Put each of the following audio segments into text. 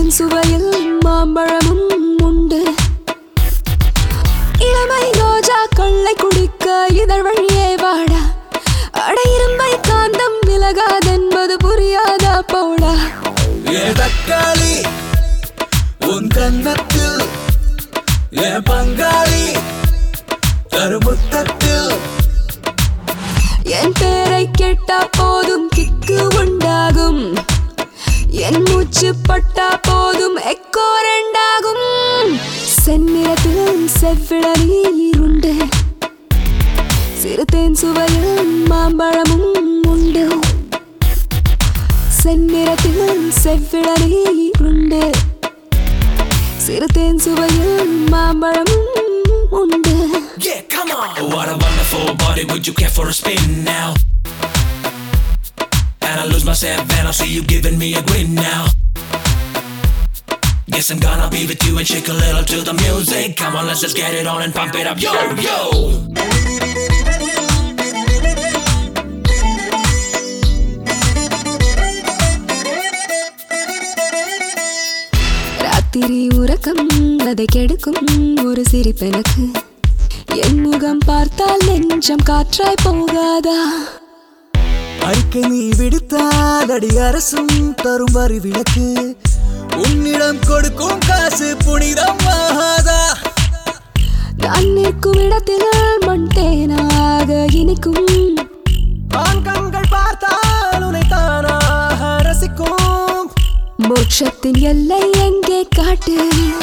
சிறுதேன் சுவையில் மாம்பழமும் உண்டு இளமை ரோஜா கொள்ளை குடிக்க இதழ் வழியே வாடா அட இரும்பை காந்தம் விலகாதென்பது புரியாதா போடா ஏ தக்காளி உன் கன்னத்தில் ஏ பங்காளி கருமுத்தத்தில் என் பேரை கேட்டா போதும் கிக்கு உண்டாகும் என் மூச்சு பட்டா போதும் எக்கோ ரெண்டாகும் செந்நிறத்தில் செவ்விட நீருண்டு சிறுதேன் சுவையில் மாம்பழமும் உண்டு செந்நிறத்தில் செவ்விட நீருண்டு சிறுதேன் சுவையில் மாம்பழமும் உண்டு Yeah, come on. What a wonderful body. Would you care for a spin now? And I lose myself and I see you giving me a grin now. Guess I'm gonna be with you and shake a little to the music. Come on, let's just get it on and pump it up. Yo, yo. ராத்திரி உறக்கம் அதை கெடுக்கும் ஒரு சிரிப்பெனக்கு என் முகம் பார்த்தால் நெஞ்சம் காற்றாய் போகாதா அறிக்கை நீ விடுத்தால் அடி அரசும் தரும் வரி விளக்கு உன்னிடம் கொடுக்கும் காசு புனிதம் ஆகாதா நான் நிற்கும் இடத்தில் மண்டேனாக இனிக்கும் ஆண் கண்கள் பார்த்தால் உன்னை தானாக ரசிக்கும் மோட்சத்தின் எல்லை எங்கே காட்டு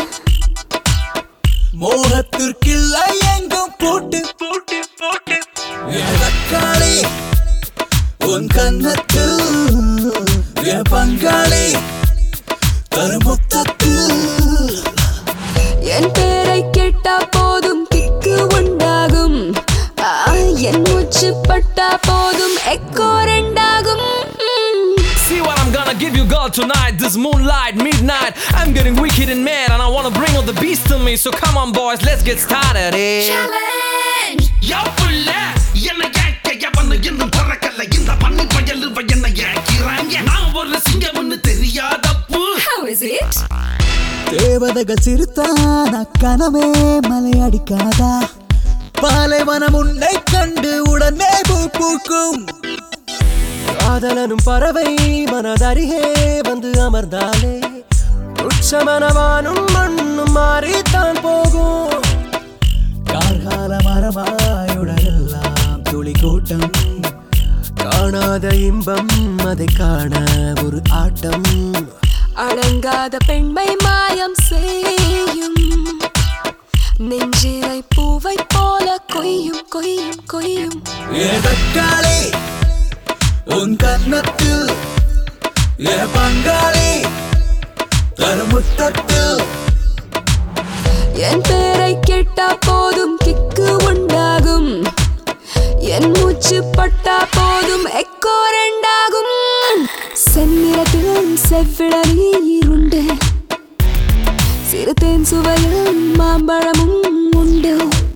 மோகத்திற்கில்லை எங்கும் போட்டு போட்டு போட்டு என் தக்காளி உன் கன்னத்தில் என் பங்காளி கருமுத்தத்தில் என் பேரை கேட்டா போதும் கிக்கு உண்டாகும் ஆ, என் மூச்சு பட்டா போதும் எக்கோ ரெண்டாகும் See what I'm gonna give you, girl, tonight. This moonlight, midnight. I'm getting wicked and mad, and I wanna bring all the beast to me. So come on, boys, let's get started. Eh? யாப்புள்ள என்னை ஏக்க எவனு இன்னும் பிறக்கல இந்த பண்ணு பயலுவ என்னை ஏக்கிறாங்க நான் ஒரு சிங்கம்னு தெரியாதப்பு How is it? தேவதைகள் சிறுத்தான கனவே மலையடிக்காதா பாலைவனம் உன்னை கண்டு உடனே பூ பூக்கும் காதலனும் பறவை மனதருகே வந்து அமர்ந்தாலே உச்சமனவானும் மண்ணும் மாறித்தான் போகும் கார்கால மரமாயுடலெல்லாம் துளி கூட்டம் காணாத இன்பம் அதை காண ஒரு ஆட்டம் அடங்காத பெண்மை மாயம் செய்யும் நெஞ்சிலை பூவை போல கொய்யும் கொய்யும் கொய்யும் ஏ தக்காளி உன் கன்னத்தில் ஏ பங்காளி கருமுத்தத்தில் என் பேரை கேட்டா போதும் கிக்கு உண்டாகும் என் மூச்சு பட்டா போதும் எக்கோ ரெண்டாகும் செந்நிறத்தில் செவ்விட நீருண்டு சிறுதேன் சுவையில் மாம்பழமும் உண்டு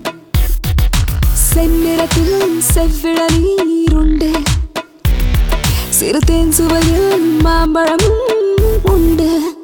செந்நிறத்தில் செவ்விட நீருண்டு சிறுதேன் சுவையில் மாம்பழமும் உண்டு